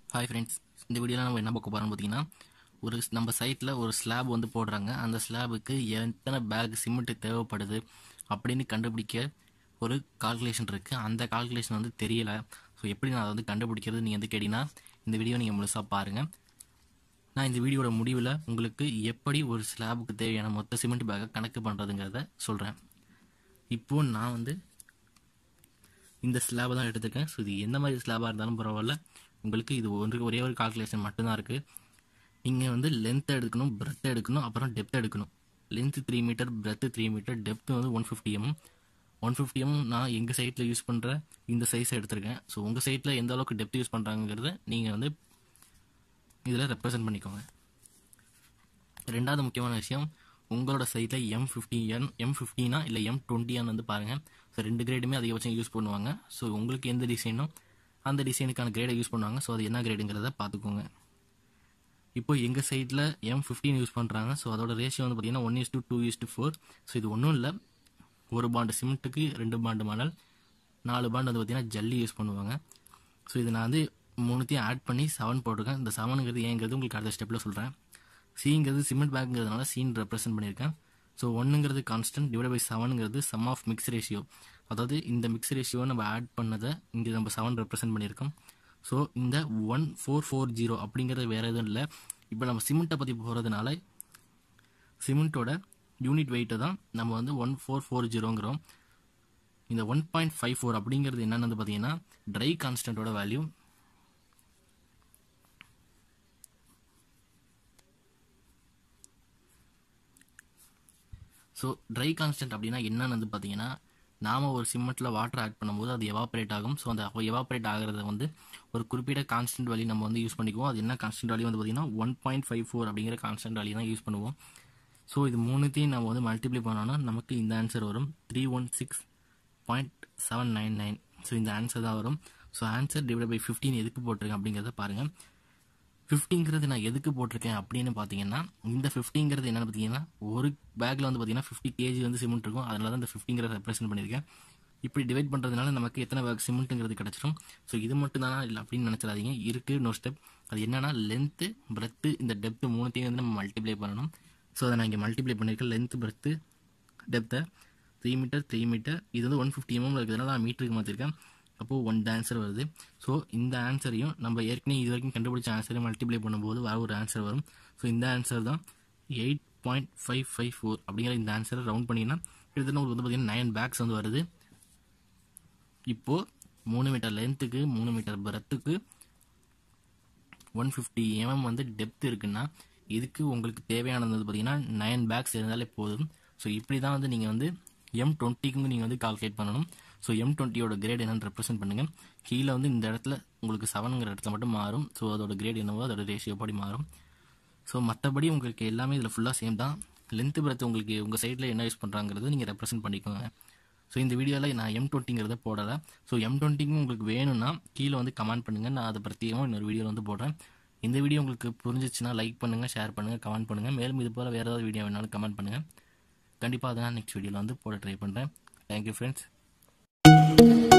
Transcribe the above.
hi friends இந்த வீடியோவில் நம்ம என்ன பார்க்க போகிறோம்னு பார்த்தீங்கன்னா ஒரு ஸ்- நம்ம சைட்டில் ஒரு ஸ்லாப் வந்து போடுறாங்க அந்த ஸ்லாபுக்கு எத்தனை பேக் சிமெண்ட் தேவைப்படுது அப்படின்னு கண்டுபிடிக்க ஒரு கால்குலேஷன் இருக்குது அந்த கால்குலேஷன் வந்து தெரியல ஸோ எப்படி நான் அதை வந்து கண்டுபிடிக்கிறது நீங்கள் வந்து கேட்டிங்கன்னா இந்த வீடியோ நீங்கள் முழுசாக பாருங்கள் நான் இந்த வீடியோட முடிவில் உங்களுக்கு எப்படி ஒரு ஸ்லாபுக்கு தேவையான மொத்த சிமெண்ட் பேக்கை கணக்கு பண்ணுறதுங்கிறத சொல்கிறேன் இப்போது நான் வந்து இந்த ஸ்லாபை தான் எடுத்துருக்கேன் ஸோ இது எந்த மாதிரி ஸ்லாபாக இருந்தாலும் பரவாயில்ல உங்களுக்கு இது ஒன்று ஒரே ஒரு கால்குலேஷன் மட்டும்தான் இருக்குது நீங்கள் வந்து லென்த் எடுக்கணும் பிரெத் எடுக்கணும் அப்புறம் டெப்த் எடுக்கணும் length three metre breadth three metre depth வந்து one fifty M one fifty M நான் எங்கள் சைட்டில் யூஸ் பண்ணுற இந்த சைஸை எடுத்திருக்கேன் ஸோ உங்கள் சைட்டில் எந்த அளவுக்கு டெப்த் யூஸ் பண்ணுறாங்கிறத நீங்கள் வந்து இதில் ரெப்ரசன்ட் பண்ணிக்கோங்க ரெண்டாவது முக்கியமான விஷயம் உங்களோட சைட்டில் எம் ஃபிஃப்டிஎன் எம் ஃபிஃப்டினா இல்லை எம் டுவெண்ட்டியான்னு வந்து பாருங்கள் ஸோ ரெண்டு கிரேடுமே அதிகபட்சம் யூஸ் பண்ணுவாங்க ஸோ உங்களுக்கு எந்த டிசைனோ அந்த டிசைனுக்கான கிரேடை யூஸ் பண்ணுவாங்க ஸோ அது என்ன கிரேடுங்கிறத பார்த்துக்கோங்க இப்போ எங்கள் சைட்டில் எம் ஃபிஃப்டின் யூஸ் பண்ணுறாங்க ஸோ அதோட ரேஷியோ வந்து பார்த்தீங்கன்னா one is to two is to four so இது ஒன்றும் இல்லை ஒரு பாண்டு சிமெண்ட்டுக்கு ரெண்டு பாண்டு மணல் நாலு பாண்டு வந்து பார்த்தீங்கன்னா ஜல்லி யூஸ் பண்ணுவாங்க ஸோ இது நான் வந்து மூணுத்தையும் ஆட் பண்ணி செவன் போட்டிருக்கேன் இந்த செவனுங்கிறது ஏங்கிறது உங்களுக்கு அடுத்த ஸ்டெப்பில் சொல்கிறேன் சிங்கிறது சிமெண்ட் பேக்குங்கிறதுனால சீன் ரெப்ரசென்ட் பண்ணியிருக்கேன் ஸோ ஒன்றுங்கிறது கான்ஸ்டன்ட் டிவைட் பை செவனுங்கிறது சம் ஆஃப் மிக்ஸ் ரேஷியோ அதாவது இந்த மிக்ஸ் ரேஷியோ நம்ம ஆட் பண்ணதை இங்கே நம்ம செவன் ரெப்ரசென்ட் பண்ணியிருக்கோம் ஸோ இந்த ஒன் ஃபோர் ஃபோர் ஜீரோ அப்படிங்கிறது வேறு எதுவும் இல்லை இப்போ நம்ம சிமெண்ட்டை பற்றி போகிறதுனால சிமெண்ட்டோட யூனிட் வெயிட்டை தான் நம்ம வந்து ஒன் ஃபோர் ஃபோர் ஜீரோங்கிறோம் இந்த ஒன் பாயிண்ட் ஃபைவ் ஃபோர் அப்படிங்கிறது என்னன்னு வந்து பார்த்தீங்கன்னா ட்ரை கான்ஸ்டன்ட்டோட வேல்யூ ஸோ ட்ரை கான்ஸ்டன்ட் அப்படின்னா என்னன்னு வந்து பார்த்தீங்கன்னா நாம ஒரு சிமெண்ட்டில் வாட்டர் ஆட் பண்ணும்போது அது எவாப்ரேட் ஆகும் ஸோ அந்த எவாப்ரேட் ஆகிறத வந்து ஒரு குறிப்பிட்ட கான்ஸ்டன்ட் வேல்யூ நம்ம வந்து யூஸ் பண்ணிக்குவோம் அது என்ன கான்ஸ்டன்ட் வேல்யூ வந்து பார்த்தீங்கன்னா ஒன் பாயிண்ட் ஃபைவ் ஃபோர் அப்படிங்கிற கான்ஸ்டன்ட் வேல்யூ தான் யூஸ் பண்ணுவோம் ஸோ இது மூணுத்தையும் நம்ம வந்து மல்டிப்ளை பண்ணோம்னா நமக்கு இந்த ஆன்சர் வரும் three one six point seven nine nine so இந்த ஆன்சர் தான் வரும் so answer divide by fifteen எதுக்கு போட்டிருக்கேன் அப்படிங்கிறத பாருங்கள் ஃபிஃப்டிங்கிறது நான் எதுக்கு போட்டிருக்கேன் அப்படின்னு பார்த்தீங்கன்னா இந்த ஃபிஃப்டிங்கிறது என்னன்னு பார்த்தீங்கன்னா ஒரு பேக்கில் வந்து பார்த்தீங்கன்னா ஃபிஃப்டி கேஜி வந்து சிமெண்ட் இருக்கும் அதனால தான் இந்த ஃபிஃப்டிங்கிறத ரெப்ரசென்ட் பண்ணியிருக்கேன் இப்படி டிவைட் பண்ணுறதுனால நமக்கு எத்தனை பேக் சிமெண்ட்டுங்கிறது கிடச்சிரும் ஸோ இது மட்டும் தானா இல்லை அப்படின்னு நினச்சிடாதீங்க இருக்குது நோ ஸ்டெப் அது என்னன்னா லென்த்து பிரெத்து இந்த டெப்த்து மூணுத்தையும் வந்து நம்ம மல்டிப்ளை பண்ணணும் ஸோ அதை நான் இங்கே மல்டிப்ளை பண்ணியிருக்கேன் லென்த்து பிரெத்து டெப்த்தை த்ரீ மீட்டர் த்ரீ மீட்டர் இது வந்து ஒன் ஃபிஃப்டி எம்எம் இருக்கிறதுனால நான் மீட்டருக்கு மாற்றிருக்கேன் அப்போது ஒன் ஆன்சர் வருது ஸோ இந்த ஆன்சரையும் நம்ம ஏற்கனவே இது வரைக்கும் கண்டுபிடிச்ச ஆன்சரையும் மல்டிப்ளை பண்ணும்போது வர ஒரு ஆன்சர் வரும் ஸோ இந்த ஆன்சர் தான் eight point five five four அப்படிங்கிற இந்த ஆன்சரை ரவுண்ட் பண்ணிங்கன்னா கிட்டத்தட்ட உங்களுக்கு வந்து பார்த்தீங்கன்னா நைன் பேக்ஸ் வந்து வருது இப்போது மூணு மீட்டர் லென்த்துக்கு மூணு மீட்டர் பிரெத்துக்கு ஒன் ஃபிஃப்டி எம்எம் வந்து டெப்த் இருக்குன்னா இதுக்கு உங்களுக்கு தேவையானது வந்து பார்த்தீங்கன்னா நைன் பேக்ஸ் இருந்தாலே போதும் ஸோ இப்படி தான் வந்து நீங்கள் வந்து எம் டுவெண்ட்டிக்கு நீங்கள் வந்து கால்குலேட் பண்ணணும் ஸோ எம் டுவெண்ட்டியோட கிரேட் என்னன்னு ரெப்ரசென்ட் பண்ணுங்கள் கீழே வந்து இந்த இடத்துல உங்களுக்கு செவனுங்கிற இடத்துல மட்டும் மாறும் ஸோ அதோட கிரேட் என்னவோ அதோட ரேஷியோ படி மாறும் ஸோ மற்றபடி உங்களுக்கு எல்லாமே இதில் ஃபுல்லாக சேம் தான் லென்த்து பிறத்து உங்களுக்கு உங்கள் சைடில் என்ன யூஸ் பண்ணுறாங்கிறது நீங்கள் ரெப்ரசென்ட் பண்ணிக்கோங்க ஸோ இந்த வீடியோவில் நான் எம் டுவெண்ட்டிங்கிறத போடலை ஸோ எம் டுவெண்ட்டிங்கும் உங்களுக்கு வேணும்னா கீழே வந்து கமெண்ட் பண்ணுங்கள் நான் அதை பிரத்யேகமாக இன்னொரு வீடியோவில் வந்து போடுறேன் இந்த வீடியோ உங்களுக்கு புரிஞ்சிச்சுன்னா லைக் பண்ணுங்கள் ஷேர் பண்ணுங்கள் கமெண்ட் பண்ணுங்கள் மேலும் இது போல் வேறு ஏதாவது வீடியோ வேணாலும் கமெண்ட் பண்ணுங்கள் கண்டிப்பாக அதை நான் நெக்ஸ்ட் வீடியோவில் வந்து போட ட்ரை பண்ணுறேன் தேங்க்யூ ஃப்ரெண்ட்ஸ்